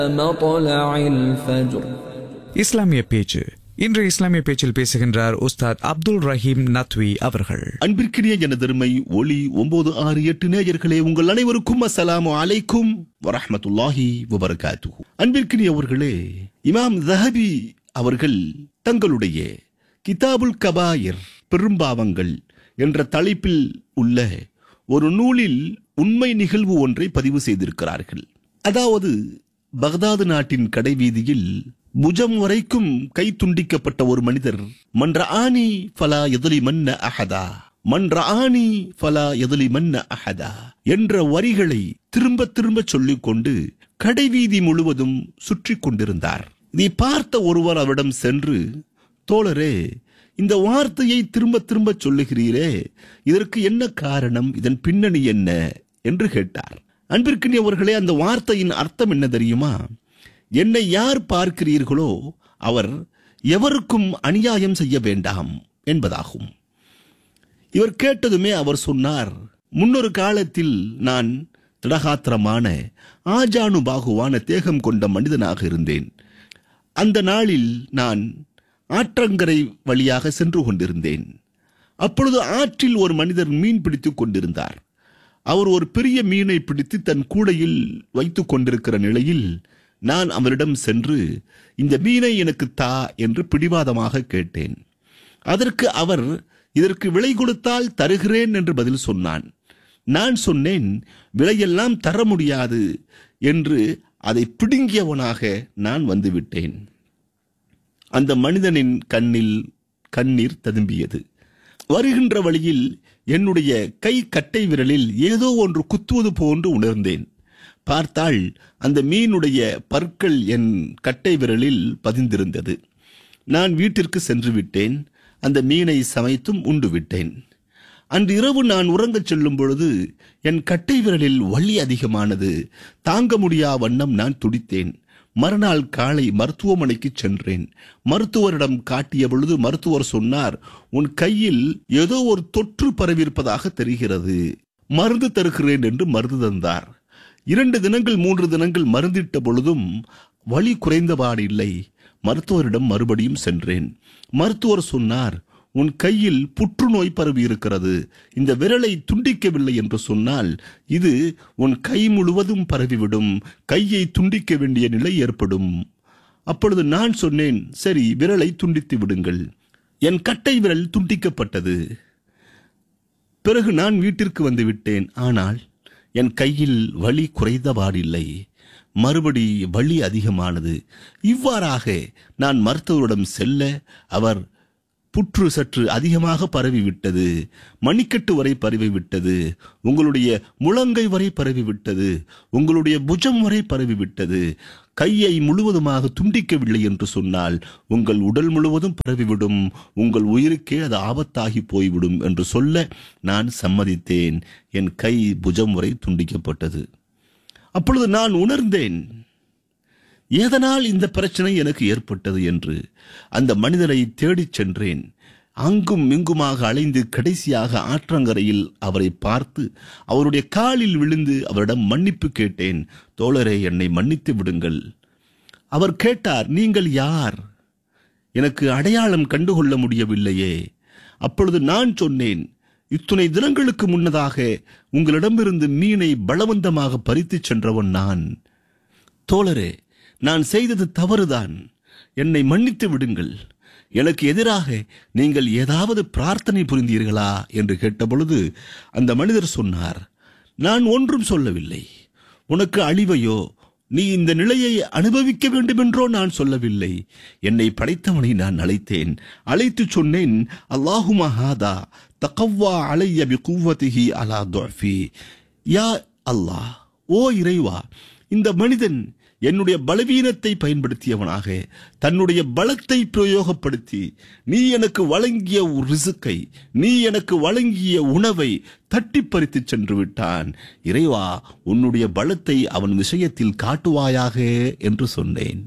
مطلع الفجر இஸ்லாமிய பேச்சு இன்று இஸ்லாமிய பேச்சில் பேசுகின்றார் உஸ்தாத் அப்துல் ரஹீம் நத்வி அவர்கள் அன்பிற்கினிய எனதருமை ஒளி ஒன்பது ஆறு எட்டு நேயர்களே உங்கள் அனைவருக்கும் அஸ்ஸலாமு அலைக்கும் வரஹ்மத்துல்லாஹி வபரகாத்துஹு அன்பிற்கினியவர்களே இமாம் ஜஹபி அவர்கள் தங்களுடைய கிதாபுல் கபாயிர் பெரும்பாவங்கள் என்ற தலைப்பில் உள்ள ஒரு நூலில் உண்மை நிகழ்வு ஒன்றை பதிவு செய்திருக்கிறார்கள் அதாவது பக்தாது நாட்டின் கடைவீதியில் புஜம் வரைக்கும் கை துண்டிக்கப்பட்ட ஒரு மனிதர் மன்ற ஆணி ஃபலா எதிரி மன்ன அஹதா மன்ற ஆணி ஃபலா எதிரி மன்ன அஹதா என்ற வரிகளை திரும்ப திரும்ப சொல்லிக்கொண்டு கடைவீதி முழுவதும் சுற்றி கொண்டிருந்தார் இதை பார்த்த ஒருவர் அவரிடம் சென்று தோழரே இந்த வார்த்தையை திரும்ப திரும்ப சொல்லுகிறீரே இதற்கு என்ன காரணம் இதன் பின்னணி என்ன என்று கேட்டார் அன்பிற்கினியவர்களே அந்த வார்த்தையின் அர்த்தம் என்ன தெரியுமா என்னை யார் பார்க்கிறீர்களோ அவர் எவருக்கும் அநியாயம் செய்ய வேண்டாம் என்பதாகும் இவர் கேட்டதுமே அவர் சொன்னார் முன்னொரு காலத்தில் நான் திடகாத்திரமான ஆஜானு பாகுவான தேகம் கொண்ட மனிதனாக இருந்தேன் அந்த நாளில் நான் ஆற்றங்கரை வழியாக சென்று கொண்டிருந்தேன் அப்பொழுது ஆற்றில் ஒரு மனிதர் மீன் பிடித்துக் கொண்டிருந்தார் அவர் ஒரு பெரிய மீனை பிடித்து தன் கூடையில் வைத்துக் கொண்டிருக்கிற நிலையில் நான் அவரிடம் சென்று இந்த மீனை எனக்கு தா என்று பிடிவாதமாக கேட்டேன் அதற்கு அவர் இதற்கு விலை கொடுத்தால் தருகிறேன் என்று பதில் சொன்னான் நான் சொன்னேன் விலையெல்லாம் தர முடியாது என்று அதை பிடுங்கியவனாக நான் வந்துவிட்டேன் அந்த மனிதனின் கண்ணில் கண்ணீர் ததும்பியது வருகின்ற வழியில் என்னுடைய கை கட்டை விரலில் ஏதோ ஒன்று குத்துவது போன்று உணர்ந்தேன் பார்த்தால் அந்த மீனுடைய பற்கள் என் கட்டை விரலில் பதிந்திருந்தது நான் வீட்டிற்கு சென்று விட்டேன் அந்த மீனை சமைத்தும் உண்டு விட்டேன் அன்று இரவு நான் உறங்கச் செல்லும் பொழுது என் கட்டை விரலில் வலி அதிகமானது தாங்க முடியா வண்ணம் நான் துடித்தேன் மறுநாள் காலை மருத்துவமனைக்கு சென்றேன் மருத்துவரிடம் காட்டிய பொழுது மருத்துவர் சொன்னார் உன் கையில் ஏதோ ஒரு தொற்று பரவியிருப்பதாக தெரிகிறது மருந்து தருகிறேன் என்று மருந்து தந்தார் இரண்டு தினங்கள் மூன்று தினங்கள் மருந்திட்ட பொழுதும் வலி குறைந்தபாடு இல்லை மருத்துவரிடம் மறுபடியும் சென்றேன் மருத்துவர் சொன்னார் உன் கையில் புற்றுநோய் பரவி இருக்கிறது இந்த விரலை துண்டிக்கவில்லை என்று சொன்னால் இது உன் கை முழுவதும் பரவிவிடும் கையை துண்டிக்க வேண்டிய நிலை ஏற்படும் அப்பொழுது நான் சொன்னேன் சரி விரலை துண்டித்து விடுங்கள் என் கட்டை விரல் துண்டிக்கப்பட்டது பிறகு நான் வீட்டிற்கு வந்து விட்டேன் ஆனால் என் கையில் வலி குறைந்தபாடில்லை மறுபடி வலி அதிகமானது இவ்வாறாக நான் மருத்துவரிடம் செல்ல அவர் புற்று சற்று அதிகமாக பரவிவிட்டது மணிக்கட்டு வரை பரவிவிட்டது உங்களுடைய முழங்கை வரை பரவிவிட்டது உங்களுடைய புஜம் வரை பரவிவிட்டது கையை முழுவதுமாக துண்டிக்கவில்லை என்று சொன்னால் உங்கள் உடல் முழுவதும் பரவிவிடும் உங்கள் உயிருக்கே அது ஆபத்தாகி போய்விடும் என்று சொல்ல நான் சம்மதித்தேன் என் கை புஜம் வரை துண்டிக்கப்பட்டது அப்பொழுது நான் உணர்ந்தேன் எதனால் இந்த பிரச்சனை எனக்கு ஏற்பட்டது என்று அந்த மனிதரை தேடிச் சென்றேன் அங்கும் இங்குமாக அலைந்து கடைசியாக ஆற்றங்கரையில் அவரை பார்த்து அவருடைய காலில் விழுந்து அவரிடம் மன்னிப்பு கேட்டேன் தோழரே என்னை மன்னித்து விடுங்கள் அவர் கேட்டார் நீங்கள் யார் எனக்கு அடையாளம் கண்டுகொள்ள முடியவில்லையே அப்பொழுது நான் சொன்னேன் இத்துணை தினங்களுக்கு முன்னதாக உங்களிடமிருந்து மீனை பலவந்தமாக பறித்துச் சென்றவன் நான் தோழரே நான் செய்தது தவறுதான் என்னை மன்னித்து விடுங்கள் எனக்கு எதிராக நீங்கள் ஏதாவது பிரார்த்தனை புரிந்தீர்களா என்று கேட்டபொழுது அந்த மனிதர் சொன்னார் நான் ஒன்றும் சொல்லவில்லை உனக்கு அழிவையோ நீ இந்த நிலையை அனுபவிக்க வேண்டுமென்றோ நான் சொல்லவில்லை என்னை படைத்தவனை நான் அழைத்தேன் அழைத்து சொன்னேன் அல்லாஹுமா ஹாதா தகவ்வா அலைய பி குவத்திஹி அலா துஃபி யா அல்லாஹ் ஓ இறைவா இந்த மனிதன் என்னுடைய பலவீனத்தை பயன்படுத்தியவனாக தன்னுடைய பலத்தை பிரயோகப்படுத்தி நீ எனக்கு வழங்கிய ஒரு ரிசுக்கை நீ எனக்கு வழங்கிய உணவை தட்டி பறித்து சென்று விட்டான் இறைவா உன்னுடைய பலத்தை அவன் விஷயத்தில் காட்டுவாயாக என்று சொன்னேன்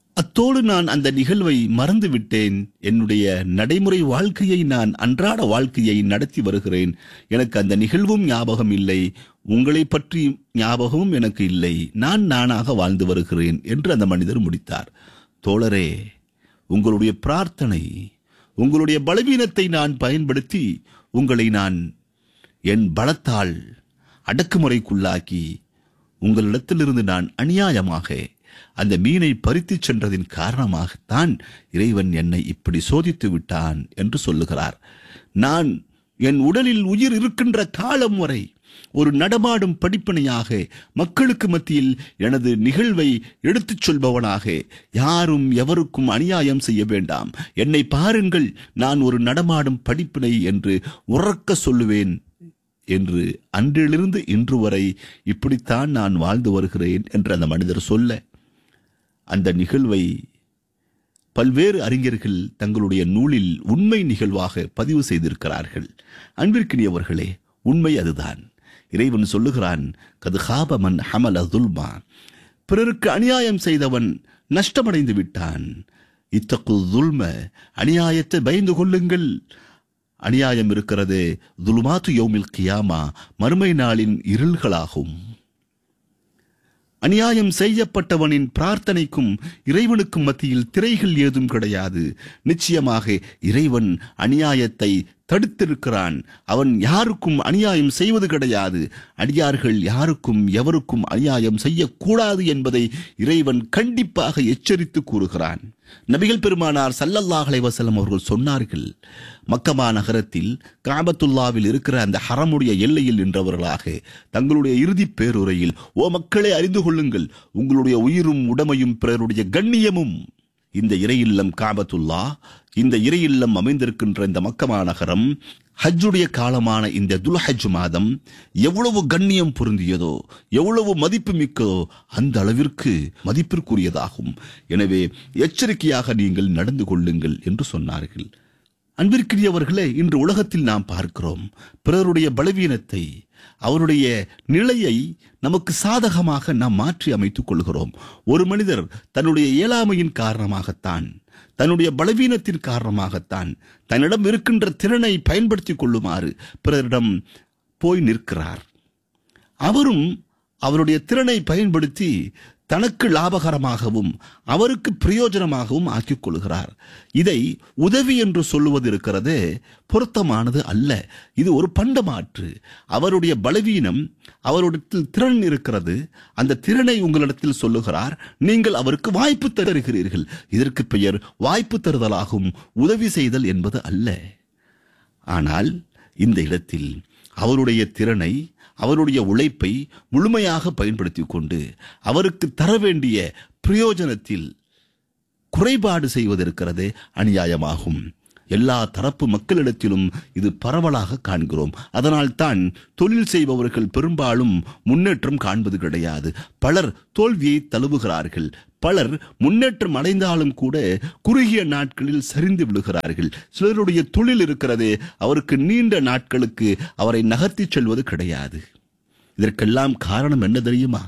அத்தோடு நான் அந்த நிகழ்வை மறந்து விட்டேன் என்னுடைய நடைமுறை வாழ்க்கையை நான் அன்றாட வாழ்க்கையை நடத்தி வருகிறேன் எனக்கு அந்த நிகழ்வும் ஞாபகம் இல்லை உங்களை பற்றி ஞாபகமும் எனக்கு இல்லை நான் நானாக வாழ்ந்து வருகிறேன் என்று அந்த மனிதர் முடித்தார் தோழரே உங்களுடைய பிரார்த்தனை உங்களுடைய பலவீனத்தை நான் பயன்படுத்தி உங்களை நான் என் பலத்தால் அடக்குமுறைக்குள்ளாக்கி உங்களிடத்திலிருந்து நான் அநியாயமாக அந்த மீனை பறித்துச் சென்றதின் காரணமாகத்தான் இறைவன் என்னை இப்படி சோதித்து விட்டான் என்று சொல்லுகிறார் நான் என் உடலில் உயிர் இருக்கின்ற காலம் வரை ஒரு நடமாடும் படிப்பனையாக மக்களுக்கு மத்தியில் எனது நிகழ்வை எடுத்துச் சொல்பவனாக யாரும் எவருக்கும் அநியாயம் செய்ய வேண்டாம் என்னை பாருங்கள் நான் ஒரு நடமாடும் படிப்பினை என்று உறக்க சொல்லுவேன் என்று அன்றிலிருந்து இன்று வரை இப்படித்தான் நான் வாழ்ந்து வருகிறேன் என்று அந்த மனிதர் சொல்ல அந்த நிகழ்வை பல்வேறு அறிஞர்கள் தங்களுடைய நூலில் உண்மை நிகழ்வாக பதிவு செய்திருக்கிறார்கள் அன்பிற்கினியவர்களே உண்மை அதுதான் இறைவன் சொல்லுகிறான் கது ஹாபமன் ஹமல துல்மா பிறருக்கு அநியாயம் செய்தவன் நஷ்டமடைந்து விட்டான் இத்தகு துல்ம அநியாயத்தை பயந்து கொள்ளுங்கள் அநியாயம் இருக்கிறது துலுமாத்து யோமில் கியாமா மறுமை நாளின் இருள்களாகும் அநியாயம் செய்யப்பட்டவனின் பிரார்த்தனைக்கும் இறைவனுக்கும் மத்தியில் திரைகள் ஏதும் கிடையாது நிச்சயமாக இறைவன் அநியாயத்தை தடுத்திருக்கிறான் அவன் யாருக்கும் அநியாயம் செய்வது கிடையாது அடியார்கள் யாருக்கும் எவருக்கும் அநியாயம் செய்யக்கூடாது என்பதை இறைவன் கண்டிப்பாக எச்சரித்து கூறுகிறான் நபிகள் பெருமானார் சல்லல்லாஹ் அலைவசல்லம் அவர்கள் சொன்னார்கள் மக்கமா நகரத்தில் காபத்துல்லாவில் இருக்கிற அந்த ஹரமுடைய எல்லையில் நின்றவர்களாக தங்களுடைய இறுதி பேருரையில் ஓ மக்களே அறிந்து கொள்ளுங்கள் உங்களுடைய உயிரும் உடமையும் பிறருடைய கண்ணியமும் இந்த இறையில்லம் காபத்துல்லா இந்த இறையில்லம் அமைந்திருக்கின்ற இந்த மக்கமா நகரம் ஹஜ்ஜுடைய காலமான இந்த துல்ஹஜ் மாதம் எவ்வளவு கண்ணியம் பொருந்தியதோ எவ்வளவு மதிப்பு மிக்கதோ அந்த அளவிற்கு மதிப்பிற்குரியதாகும் எனவே எச்சரிக்கையாக நீங்கள் நடந்து கொள்ளுங்கள் என்று சொன்னார்கள் அன்பிற்குரியவர்களே இன்று உலகத்தில் நாம் பார்க்கிறோம் பிறருடைய பலவீனத்தை அவருடைய நிலையை நமக்கு சாதகமாக நாம் மாற்றி அமைத்துக் கொள்கிறோம் ஒரு மனிதர் தன்னுடைய இயலாமையின் காரணமாகத்தான் தன்னுடைய பலவீனத்தின் காரணமாகத்தான் தன்னிடம் இருக்கின்ற திறனை பயன்படுத்திக் கொள்ளுமாறு பிறரிடம் போய் நிற்கிறார் அவரும் அவருடைய திறனை பயன்படுத்தி தனக்கு லாபகரமாகவும் அவருக்கு பிரயோஜனமாகவும் ஆக்கிக் கொள்கிறார் இதை உதவி என்று சொல்லுவது இருக்கிறது பொருத்தமானது அல்ல இது ஒரு பண்டமாற்று அவருடைய பலவீனம் அவருடைய திறன் இருக்கிறது அந்த திறனை உங்களிடத்தில் சொல்லுகிறார் நீங்கள் அவருக்கு வாய்ப்பு தருகிறீர்கள் இதற்கு பெயர் வாய்ப்பு தருதலாகும் உதவி செய்தல் என்பது அல்ல ஆனால் இந்த இடத்தில் அவருடைய திறனை அவருடைய உழைப்பை முழுமையாக பயன்படுத்தி கொண்டு அவருக்கு தர வேண்டிய பிரயோஜனத்தில் குறைபாடு செய்வதற்கிறது அநியாயமாகும் எல்லா தரப்பு மக்களிடத்திலும் இது பரவலாக காண்கிறோம் அதனால் தான் தொழில் செய்பவர்கள் பெரும்பாலும் முன்னேற்றம் காண்பது கிடையாது பலர் தோல்வியை தழுவுகிறார்கள் பலர் முன்னேற்றம் அடைந்தாலும் கூட குறுகிய நாட்களில் சரிந்து விழுகிறார்கள் சிலருடைய தொழில் இருக்கிறது அவருக்கு நீண்ட நாட்களுக்கு அவரை நகர்த்தி செல்வது கிடையாது இதற்கெல்லாம் காரணம் என்ன தெரியுமா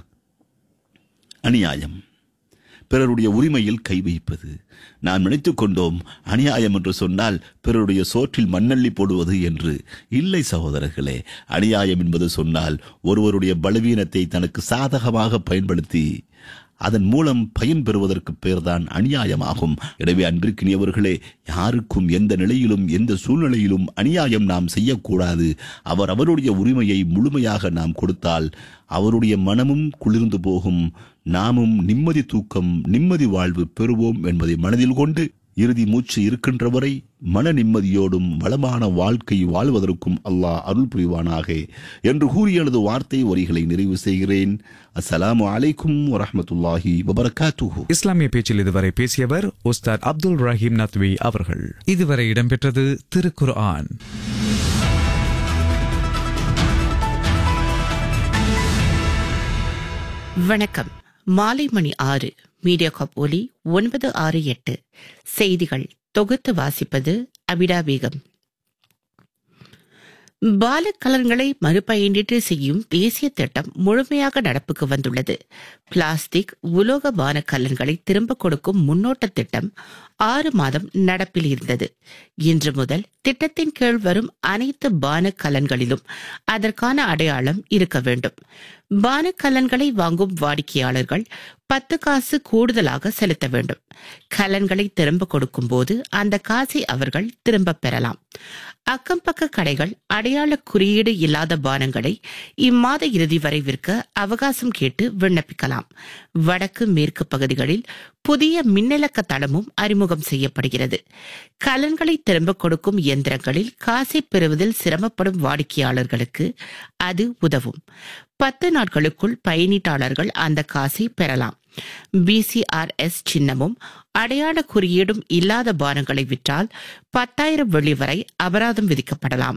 அநியாயம் பிறருடைய உரிமையில் கை வைப்பது நாம் நினைத்துக் கொண்டோம் அநியாயம் என்று சொன்னால் பிறருடைய சோற்றில் மண்ணள்ளி போடுவது என்று இல்லை சகோதரர்களே அநியாயம் என்பது சொன்னால் ஒருவருடைய பலவீனத்தை தனக்கு சாதகமாக பயன்படுத்தி அதன் மூலம் பயன் பெறுவதற்கு பேர்தான் அநியாயமாகும் எனவே அன்பிற்கினியவர்களே யாருக்கும் எந்த நிலையிலும் எந்த சூழ்நிலையிலும் அநியாயம் நாம் செய்யக்கூடாது அவர் அவருடைய உரிமையை முழுமையாக நாம் கொடுத்தால் அவருடைய மனமும் குளிர்ந்து போகும் நாமும் நிம்மதி தூக்கம் நிம்மதி வாழ்வு பெறுவோம் என்பதை மனதில் கொண்டு இறுதி மூச்சு இருக்கின்ற வரை மன நிம்மதியோடும் வளமான வாழ்க்கை வாழ்வதற்கும் அல்லாஹ் அருள் புரிவானாக என்று கூறிய எனது வார்த்தை வரிகளை நிறைவு செய்கிறேன் அஸ்ஸலாமு அலைக்கும் வரஹ்மத்துல்லாஹி வபரகாத்துஹு இஸ்லாமிய பேச்சில் இதுவரை பேசியவர் உஸ்தாத் அப்துல் ரஹீம் நத்வி அவர்கள் இதுவரை இடம்பெற்றது திருக்குர் ஆன் வணக்கம் மாலை மணி ஆறு மீடியா காப் ஒலி ஒன்பது ஆறு எட்டு செய்திகள் தொகுத்து வாசிப்பது அபிடா பேகம் பாலக்கலன்களை மறுபயனீட்டு செய்யும் தேசிய திட்டம் முழுமையாக நடப்புக்கு வந்துள்ளது பிளாஸ்டிக் உலோக பான கலன்களை திரும்ப கொடுக்கும் முன்னோட்ட திட்டம் ஆறு மாதம் நடப்பில் இருந்தது இன்று முதல் திட்டத்தின் கீழ் வரும் அனைத்து பான கலன்களிலும் அதற்கான அடையாளம் இருக்க வேண்டும் பான கலன்களை வாங்கும் வாடிக்கையாளர்கள் பத்து காசு கூடுதலாக செலுத்த வேண்டும் கலன்களை திரும்ப கொடுக்கும் போது அந்த காசை அவர்கள் திரும்ப பெறலாம் அக்கம் பக்க கடைகள் அடையாள குறியீடு இல்லாத பானங்களை இம்மாத இறுதி வரை விற்க அவகாசம் கேட்டு விண்ணப்பிக்கலாம் வடக்கு மேற்கு பகுதிகளில் புதிய மின்னலக்க தளமும் அறிமுகம் செய்யப்படுகிறது கலன்களை திரும்ப கொடுக்கும் இயந்திரங்களில் காசை பெறுவதில் சிரமப்படும் வாடிக்கையாளர்களுக்கு அது உதவும் பத்து நாட்களுக்குள் பயனீட்டாளர்கள் அந்த காசை பெறலாம் பிசிஆர்எஸ் சின்னமும் அடையாள குறியீடும் இல்லாத பானங்களை விற்றால் பத்தாயிரம் வெள்ளி வரை அபராதம் விதிக்கப்படலாம்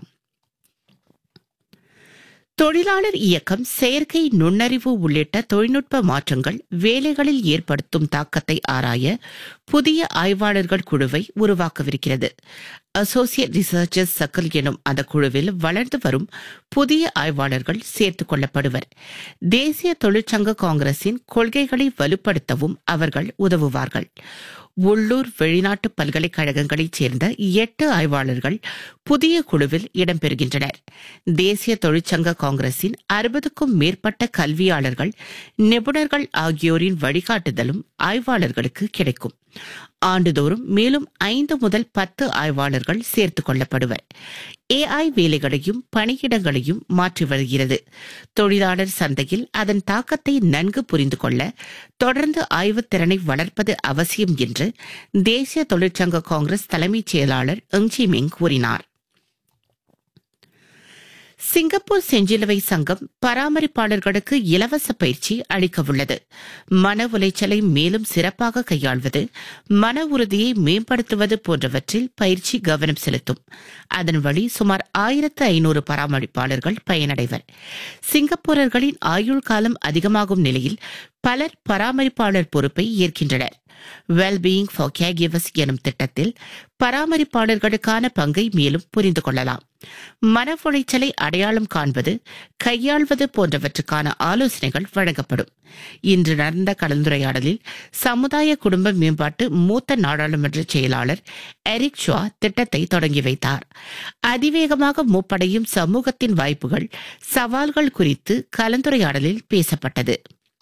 தொழிலாளர் இயக்கம் செயற்கை நுண்ணறிவு உள்ளிட்ட தொழில்நுட்ப மாற்றங்கள் வேலைகளில் ஏற்படுத்தும் தாக்கத்தை ஆராய புதிய ஆய்வாளர்கள் குழுவை உருவாக்கவிருக்கிறது அசோசியேட் ரிசர்ச்சர்ஸ் சர்க்கிள் எனும் அந்த குழுவில் வளர்ந்து வரும் புதிய ஆய்வாளர்கள் சேர்த்துக் கொள்ளப்படுவர் தேசிய தொழிற்சங்க காங்கிரசின் கொள்கைகளை வலுப்படுத்தவும் அவர்கள் உதவுவார்கள் உள்ளூர் வெளிநாட்டு பல்கலைக்கழகங்களைச் சேர்ந்த எட்டு ஆய்வாளர்கள் புதிய குழுவில் இடம்பெறுகின்றனர் தேசிய தொழிற்சங்க காங்கிரசின் அறுபதுக்கும் மேற்பட்ட கல்வியாளர்கள் நிபுணர்கள் ஆகியோரின் வழிகாட்டுதலும் ஆய்வாளர்களுக்கு கிடைக்கும் ஆண்டுதோறும் மேலும் ஐந்து முதல் பத்து ஆய்வாளர்கள் சேர்த்துக் கொள்ளப்படுவர் ஏஐ வேலைகளையும் பணியிடங்களையும் மாற்றி வருகிறது தொழிலாளர் சந்தையில் அதன் தாக்கத்தை நன்கு புரிந்து கொள்ள தொடர்ந்து ஆய்வுத் திறனை வளர்ப்பது அவசியம் என்று தேசிய தொழிற்சங்க காங்கிரஸ் தலைமைச் செயலாளர் எங்ஜி மிங் கூறினார் சிங்கப்பூர் செஞ்சிலுவை சங்கம் பராமரிப்பாளர்களுக்கு இலவச பயிற்சி அளிக்கவுள்ளது மன உளைச்சலை மேலும் சிறப்பாக கையாள்வது மன உறுதியை மேம்படுத்துவது போன்றவற்றில் பயிற்சி கவனம் செலுத்தும் அதன் வழி சுமார் ஆயிரத்து ஐநூறு பராமரிப்பாளர்கள் பயனடைவர் சிங்கப்பூரர்களின் ஆயுள் காலம் அதிகமாகும் நிலையில் பலர் பராமரிப்பாளர் பொறுப்பை ஏற்கின்றனர் வெல்பீயிங் ஃபார் கேகிவஸ் எனும் திட்டத்தில் பராமரிப்பாளர்களுக்கான பங்கை மேலும் புரிந்து கொள்ளலாம் மன உளைச்சலை அடையாளம் காண்பது கையாள்வது போன்றவற்றுக்கான ஆலோசனைகள் வழங்கப்படும் இன்று நடந்த கலந்துரையாடலில் சமுதாய குடும்ப மேம்பாட்டு மூத்த நாடாளுமன்ற செயலாளர் எரிக் ஷுவா திட்டத்தை தொடங்கி வைத்தார் அதிவேகமாக மூப்படையும் சமூகத்தின் வாய்ப்புகள் சவால்கள் குறித்து கலந்துரையாடலில் பேசப்பட்டது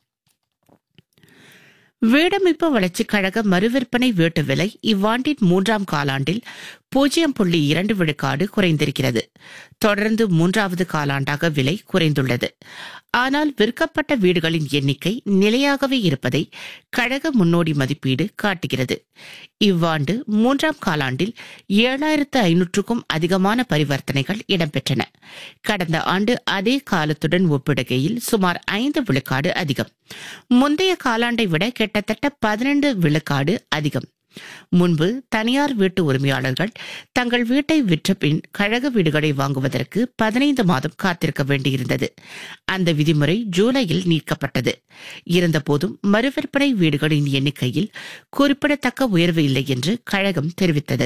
வீடமைப்பு வளர்ச்சிக் கழக மறுவிற்பனை வீட்டு விலை இவ்வாண்டின் மூன்றாம் காலாண்டில் பூஜ்ஜியம் புள்ளி இரண்டு விழுக்காடு குறைந்திருக்கிறது தொடர்ந்து மூன்றாவது காலாண்டாக விலை குறைந்துள்ளது ஆனால் விற்கப்பட்ட வீடுகளின் எண்ணிக்கை நிலையாகவே இருப்பதை கழக முன்னோடி மதிப்பீடு காட்டுகிறது இவ்வாண்டு மூன்றாம் காலாண்டில் ஏழாயிரத்து ஐநூற்றுக்கும் அதிகமான பரிவர்த்தனைகள் இடம்பெற்றன கடந்த ஆண்டு அதே காலத்துடன் ஒப்பிடுகையில் சுமார் ஐந்து விழுக்காடு அதிகம் முந்தைய காலாண்டை விட கிட்டத்தட்ட பதினெண்டு விழுக்காடு அதிகம் முன்பு தனியார் வீட்டு உரிமையாளர்கள் தங்கள் வீட்டை விற்ற பின் கழக வீடுகளை வாங்குவதற்கு பதினைந்து மாதம் காத்திருக்க வேண்டியிருந்தது அந்த விதிமுறை ஜூலையில் நீக்கப்பட்டது இருந்தபோதும் மறுவிற்பனை வீடுகளின் எண்ணிக்கையில் குறிப்பிடத்தக்க உயர்வு இல்லை என்று கழகம் தெரிவித்தது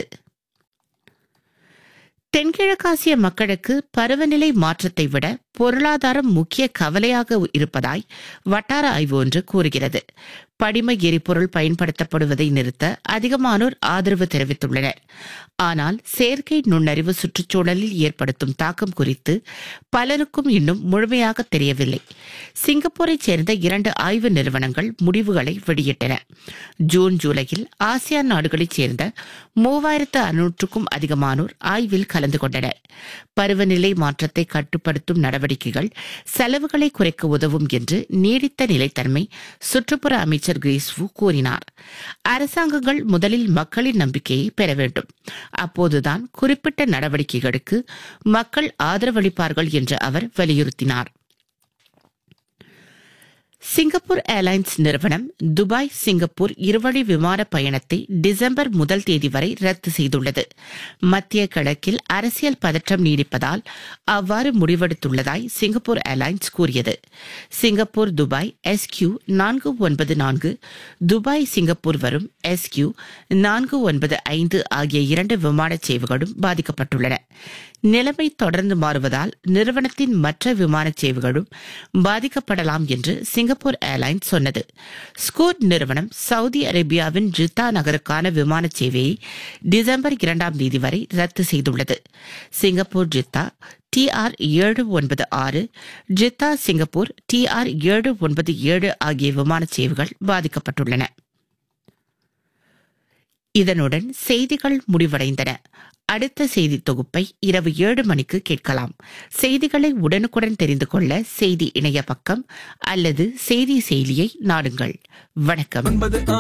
தென்கிழக்காசிய மக்களுக்கு பருவநிலை மாற்றத்தை விட பொருளாதாரம் முக்கிய கவலையாக இருப்பதாய் வட்டார ஆய்வு ஒன்று கூறுகிறது படிம எரிபொருள் பயன்படுத்தப்படுவதை நிறுத்த அதிகமானோர் ஆதரவு தெரிவித்துள்ளனர் ஆனால் செயற்கை நுண்ணறிவு சுற்றுச்சூழலில் ஏற்படுத்தும் தாக்கம் குறித்து பலருக்கும் இன்னும் முழுமையாக தெரியவில்லை சிங்கப்பூரைச் சேர்ந்த இரண்டு ஆய்வு நிறுவனங்கள் முடிவுகளை வெளியிட்டன ஜூன் ஜூலையில் ஆசியான் நாடுகளைச் சேர்ந்த மூவாயிரத்து அறுநூற்றுக்கும் அதிகமானோர் ஆய்வில் கலந்து கொண்டனர் பருவநிலை மாற்றத்தை கட்டுப்படுத்தும் நடவடிக்கைகள் செலவுகளை குறைக்க உதவும் என்று நீடித்த நிலைத்தன்மை சுற்றுப்புற அமைச்சர் கிரேஸ்வு கூறினார் அரசாங்கங்கள் முதலில் மக்களின் நம்பிக்கையை பெற வேண்டும் அப்போதுதான் குறிப்பிட்ட நடவடிக்கைகளுக்கு மக்கள் ஆதரவளிப்பார்கள் என்று அவர் வலியுறுத்தினார் சிங்கப்பூர் ஏர்லைன்ஸ் நிறுவனம் துபாய் சிங்கப்பூர் இருவழி விமான பயணத்தை டிசம்பர் முதல் தேதி வரை ரத்து செய்துள்ளது மத்திய கிழக்கில் அரசியல் பதற்றம் நீடிப்பதால் அவ்வாறு முடிவெடுத்துள்ளதாய் சிங்கப்பூர் ஏர்லைன்ஸ் கூறியது சிங்கப்பூர் துபாய் எஸ்கியூ நான்கு ஒன்பது நான்கு துபாய் சிங்கப்பூர் வரும் எஸ்கியூ நான்கு ஒன்பது ஐந்து ஆகிய இரண்டு விமான சேவைகளும் பாதிக்கப்பட்டுள்ளன நிலைமை தொடர்ந்து மாறுவதால் நிறுவனத்தின் மற்ற விமான சேவைகளும் பாதிக்கப்படலாம் என்று சிங்கப்பூர் ஏர்லைன்ஸ் சொன்னது ஸ்கூட் நிறுவனம் சவுதி அரேபியாவின் ஜித்தா நகருக்கான விமான சேவையை டிசம்பர் இரண்டாம் தேதி வரை ரத்து செய்துள்ளது சிங்கப்பூர் ஜித்தா டிஆர் ஏழு ஒன்பது ஆறு ஜித்தா சிங்கப்பூர் டிஆர் ஏழு ஒன்பது ஏழு ஆகிய விமான சேவைகள் பாதிக்கப்பட்டுள்ளன இதனுடன் செய்திகள் முடிவடைந்தன அடுத்த செய்தி தொகுப்பை இரவு ஏழு மணிக்கு கேட்கலாம் செய்திகளை உடனுக்குடன் தெரிந்து கொள்ள செய்தி இணைய பக்கம் அல்லது செய்தி செயலியை நாடுங்கள் வணக்கம்